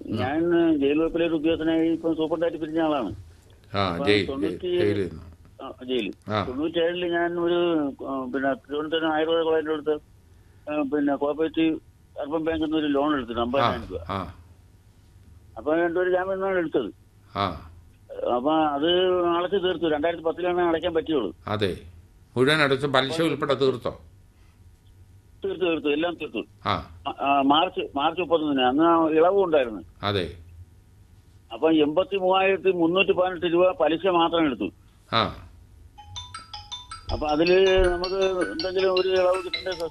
ഞാൻ ജയിൽ വകുപ്പിലെ ഒരു ഉദ്യോഗസ്ഥനായി ഇപ്പം സൂപ്രണ്ടായിട്ട് പിരിഞ്ഞ ആളാണ് ആ അപ്പൊ ജയിൽ തൊണ്ണൂറ്റി ജയിലിൽ നിന്ന് ആ, ജയിലിൽ ആ. തൊണ്ണൂറ്റേഴില് ഞാൻ ഒരു ആ, പിന്നെ തിരുവനന്തപുരം ആയുർവേദ കോളേജിന്റെ അടുത്ത് ആ, പിന്നെ കോപ്പറേറ്റീവ് അർബൻ ബാങ്കിൽ നിന്ന് ഒരു ലോൺ എടുത്തിട്ട് ആ അമ്പതിനായിരം രൂപ ആ അപ്പൊ രണ്ടൊരു ജാമ്യം നിന്നാണ് എടുത്തത് ആ അപ്പൊ അത് അടച്ചു തീർത്തു രണ്ടായിരത്തി പത്തിലാണ് അടയ്ക്കാൻ പറ്റുള്ളൂ അതെ മുഴുവൻ അടച്ച് പലിശ ഉൾപ്പെടെ തീർത്തോ തീർത്തു തീർത്തു എല്ലാം തീർത്തു ആ ആ, ആ, മാർച്ച് മാർച്ച് മുപ്പത്തൊന്നിന് അന്ന് ആ ഇളവും ഉണ്ടായിരുന്നു അതെ അപ്പൊ എൺപത്തി മൂവായിരത്തി മുന്നൂറ്റി പതിനെട്ട് രൂപ പലിശ മാത്രം എടുത്തു ആ അപ്പൊ അതില് നമുക്ക് എന്തെങ്കിലും ഒരു ഇളവ് കിട്ടണ്ടേ സാർ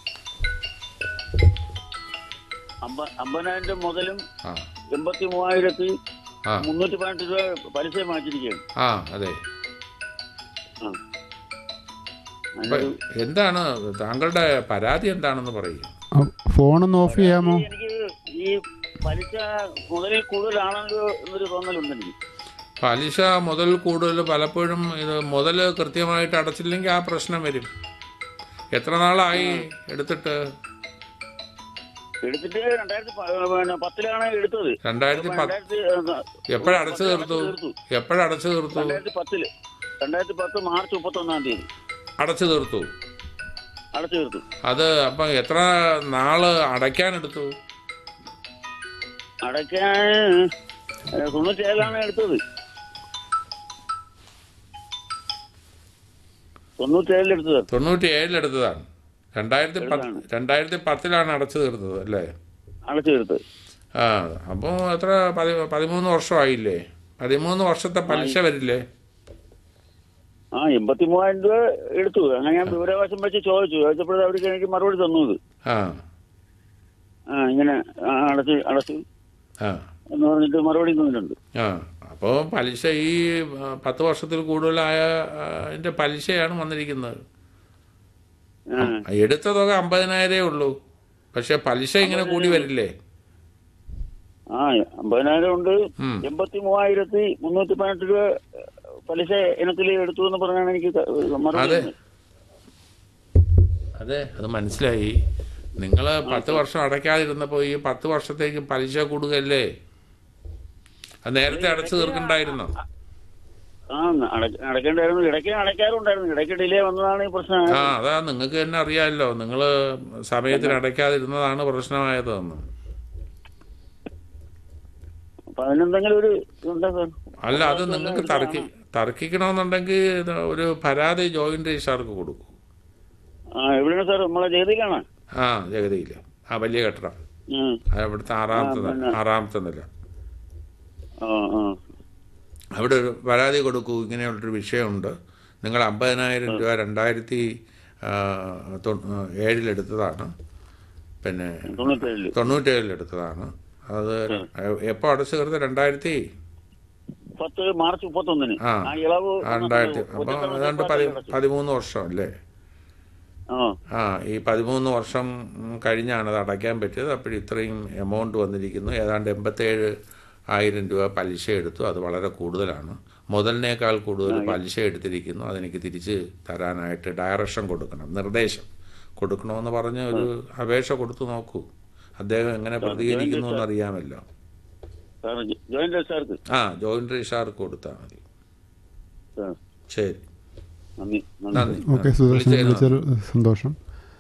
അമ്പ- അമ്പതിനായിരം മുതലും ആ എൺപത്തി മൂവായിരത്തി ആ മുന്നൂറ്റി പതിനെട്ട് രൂപ പലിശ മാറ്റിയിരിക്കുകയാണ് ആ അതെ ആ. അപ്പൊ അതിനൊരു- എന്താണ് താങ്കളുടെ പരാതി എന്താണെന്ന് പറയൂ ആ, ഫോണൊന്ന് ഓഫ് ചെയ്യാമോ എനിക്ക് ഈ പലിശ മുതലിൽ കൂടുതലാണല്ലോ എന്നൊരു തോന്നലുണ്ട് എനിക്ക് പലിശ മുതൽ കൂടുതൽ പലപ്പോഴും ഇത് മുതൽ കൃത്യമായിട്ട് അടച്ചില്ലെങ്കിൽ ആ പ്രശ്നം വരും എത്ര നാളായി എടുത്തിട്ട് എടുത്തിട്ട് രണ്ടായിരത്തി പ- പിന്നെ പത്തിലാണ് എടുത്തത് രണ്ടായിരത്തി പത്ത് രണ്ടായിരത്തി എപ്പോഴടച്ചു തീർത്തു എപ്പോഴടച്ചു തീർത്തു രണ്ടായിരത്തി പത്തില് രണ്ടായിരത്തി പത്ത് മാർച്ച് മുപ്പത്തൊന്നാം തീയതി അടച്ചു തീർത്തു അടച്ചു തീർത്തു അത് അപ്പം എത്ര നാള് അടയ്ക്കാനെടുത്തു അടയ്ക്കാൻ ഏഹ്, തൊണ്ണൂറ്റേഴിലാണ് എടുത്തത് തൊണ്ണൂറ്റേഴിൽ എടുത്തത് തൊണ്ണൂറ്റി ഏഴിലെടുത്തതാണ് രണ്ടായിരത്തി പത്ത് രണ്ടായിരത്തി പത്തിലാണ് അടച്ചു തീർത്തത് അല്ലേ അടച്ചു തീർത്തത് ആ അപ്പോൾ എത്ര പതി പതിമൂന്ന് വർഷമായില്ലേ പതിമൂന്ന് വർഷത്തെ പലിശ വരില്ലേ ആ എൺപത്തി മൂവായിരം രൂപ എടുത്തു അങ്ങനെ ഞാൻ വിവരാവകാശം വെച്ച് ചോദിച്ചു ചോദിച്ചപ്പോഴേ അവർക്ക് എനിക്ക് മറുപടി തന്നു ഇത് ആ ആ ഇങ്ങനെ ആ, അടച്ച് അടച്ചു ആ എന്ന് പറഞ്ഞിട്ട് മറുപടി തന്നിട്ടുണ്ട് ആ അപ്പോൾ പലിശ ഈ ആ, പത്ത് വർഷത്തിൽ കൂടുതലായ ആ, അതിന്റെ പലിശയാണ് വന്നിരിക്കുന്നത് ആ എടുത്ത തുക അമ്പതിനായിരേ ഉള്ളൂ പക്ഷെ പലിശ ഇങ്ങനെ കൂടി വരില്ലേ ആ അമ്പതിനായിരം ഉണ്ട് ഉം. എൺപത്തി മൂവായിരത്തി മുന്നൂറ്റി പതിനെട്ട് രൂപ പലിശ ഇനത്തിൽ എടുത്തു എന്ന് പറഞ്ഞാണ് എനിക്ക് ത- മറുപടി അതെ. തന്നത്. അതെ അത് മനസ്സിലായി നിങ്ങൾ പത്ത് വർഷം അടയ്ക്കാതിരുന്നപ്പോൾ ഈ പത്ത് വർഷത്തേക്ക് പലിശ കൂടുകയല്ലേ അത് നേരത്തെ അടച്ചു തീർക്കണ്ടായിരുന്നോ ആ അട- അടയ്ക്കേണ്ടായിരുന്നു ഇടയ്ക്ക് അടയ്ക്കാറുണ്ടായിരുന്നു ഇടയ്ക്ക് ഡിലേ വന്നതാണ് ഈ പ്രശ്നം ആ അതാ നിങ്ങൾക്ക് തന്നെ അറിയാമല്ലോ നിങ്ങൾ സമയത്തിന് അടയ്ക്കാതിരുന്നതാണ് പ്രശ്നമായതെന്ന് അപ്പൊ അതിനെന്തെങ്കിലും ഒരു ഇതുണ്ടോ സാർ അല്ല അത് നിങ്ങൾക്ക് തർക്കി തർക്കിക്കണമെന്നുണ്ടെങ്കിൽ ഇത് ഒരു പരാതി ജോയിന്റ് രജിസ്ട്രാർക്ക് കൊടുക്കൂ ആ എവിടെയാണ് സാർ നമ്മളെ ജഗതിയിലാണ് ആ ജഗതിയില്ല ആ വലിയ കെട്ടിടം ഉം. അത് അവിടുത്തെ ആറാമത്തെ നില പിന്നെ- ആറാമത്തെ നില ആ ആ അവിടെ ഒരു പരാതി കൊടുക്കൂ ഇങ്ങനെയുള്ളൊരു വിഷയമുണ്ട് നിങ്ങൾ അമ്പതിനായിരം രൂപ രണ്ടായിരത്തി ആ, തൊ- ഏഴിലെടുത്തതാണ് പിന്നെ തൊണ്ണൂറ്റേഴില് തൊണ്ണൂറ്റേഴിലെടുത്തതാണ് അത് എപ്പോൾ അടച്ചു തീർത്ത് രണ്ടായിരത്തി പത്ത് മാർച്ച് മുപ്പത്തൊന്നിന് ആ. ആ ഇളവ് ആ, രണ്ടായിരത്തി അപ്പം ഏതാണ്ട് പതി പതിമൂന്ന് വർഷം അല്ലേ ആ ആ ഈ പതിമൂന്ന് വർഷം ഉം, കഴിഞ്ഞാണ് അത് അടയ്ക്കാൻ പറ്റിയത് അപ്പോൾ ഇത്രയും എമൗണ്ട് വന്നിരിക്കുന്നു ഏതാണ്ട് എൺപത്തേഴ് ആയിരം രൂപ പലിശ എടുത്തു അത് വളരെ കൂടുതലാണ് മുതലിനേക്കാൾ കൂടുതൽ പലിശ എടുത്തിരിക്കുന്നു അതെനിക്ക് തിരിച്ച് തരാനായിട്ട് ഡയറക്ഷൻ കൊടുക്കണം നിർദ്ദേശം കൊടുക്കണമെന്ന് പറഞ്ഞ് ഒരു അപേക്ഷ കൊടുത്തു നോക്കൂ അദ്ദേഹം എങ്ങനെ പ്രതികരിക്കുന്നു എന്നറിയാമല്ലോ സാർ ജോയിന്റ് രജിസ്ട്രാർക്ക് ആ ജോയിന്റ് രജിസ്ട്രാർക്ക് കൊടുത്താൽ മതി സാർ ശരി നന്ദി നന്ദി നന്ദി ഓക്കെ സുദർശൻ വിളിച്ചതിന് വിളിച്ചതിൽ സന്തോഷം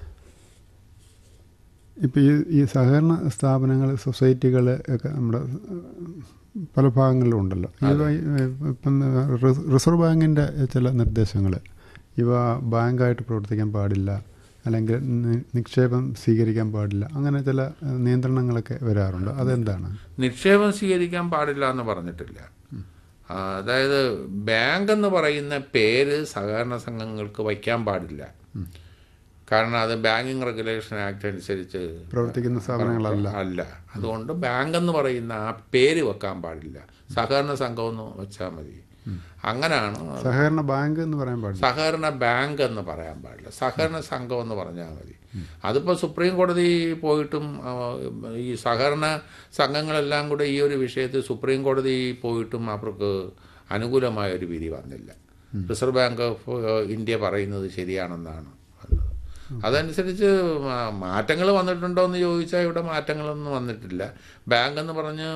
ഇപ്പം ഈ ഈ സഹകരണ സ്ഥാപനങ്ങൾ സൊസൈറ്റികൾ ഒക്കെ നമ്മുടെ പല ഭാഗങ്ങളിലും ഉണ്ടല്ലോ ഇവ ഇപ്പം റി- റിസർവ് ബാങ്കിൻ്റെ ചില നിർദ്ദേശങ്ങൾ ഇവ ബാങ്കായിട്ട് പ്രവർത്തിക്കാൻ പാടില്ല അല്ലെങ്കിൽ നി- നിക്ഷേപം സ്വീകരിക്കാൻ പാടില്ല അങ്ങനെ ചില ഏഹ്, നിയന്ത്രണങ്ങളൊക്കെ വരാറുണ്ട് അതെന്താണ് നിക്ഷേപം സ്വീകരിക്കാൻ പാടില്ല എന്ന് പറഞ്ഞിട്ടില്ല ആ, അതായത് ബാങ്ക് എന്ന് പറയുന്ന പേര് സഹകരണ സംഘങ്ങൾക്ക് വയ്ക്കാൻ പാടില്ല കാരണം അത് ബാങ്കിങ് റെഗുലേഷൻ ആക്ട് അനുസരിച്ച് പ്രവർത്തിക്കുന്ന സ്ഥാപനങ്ങളല്ല അല്ല അതുകൊണ്ട് ബാങ്ക് എന്ന് പറയുന്ന ആ പേര് വെക്കാൻ പാടില്ല സഹകരണ സംഘം എന്ന് വെച്ചാൽ മതി അങ്ങനെയാണ് സഹകരണ ബാങ്ക് എന്ന് പറയാൻ പാടില്ല സഹകരണ ബാങ്ക് എന്ന് പറയാൻ പാടില്ല സഹകരണ സംഘം എന്ന് പറഞ്ഞാൽ മതി അതിപ്പോൾ സുപ്രീം കോടതി പോയിട്ടും ആ, ഈ സഹകരണ സംഘങ്ങളെല്ലാം കൂടെ ഈ ഒരു വിഷയത്തിൽ സുപ്രീം കോടതി പോയിട്ടും അവർക്ക് അനുകൂലമായ ഒരു വിധി വന്നില്ല റിസർവ് ബാങ്ക് ഓഫ് ഇന്ത്യ പറയുന്നത് ശരിയാണെന്നാണ് വന്നത് അതനുസരിച്ച് മാറ്റങ്ങൾ വന്നിട്ടുണ്ടോ എന്ന് ചോദിച്ചാൽ ഇവിടെ മാറ്റങ്ങളൊന്നും വന്നിട്ടില്ല ബാങ്ക് എന്ന് പറഞ്ഞ്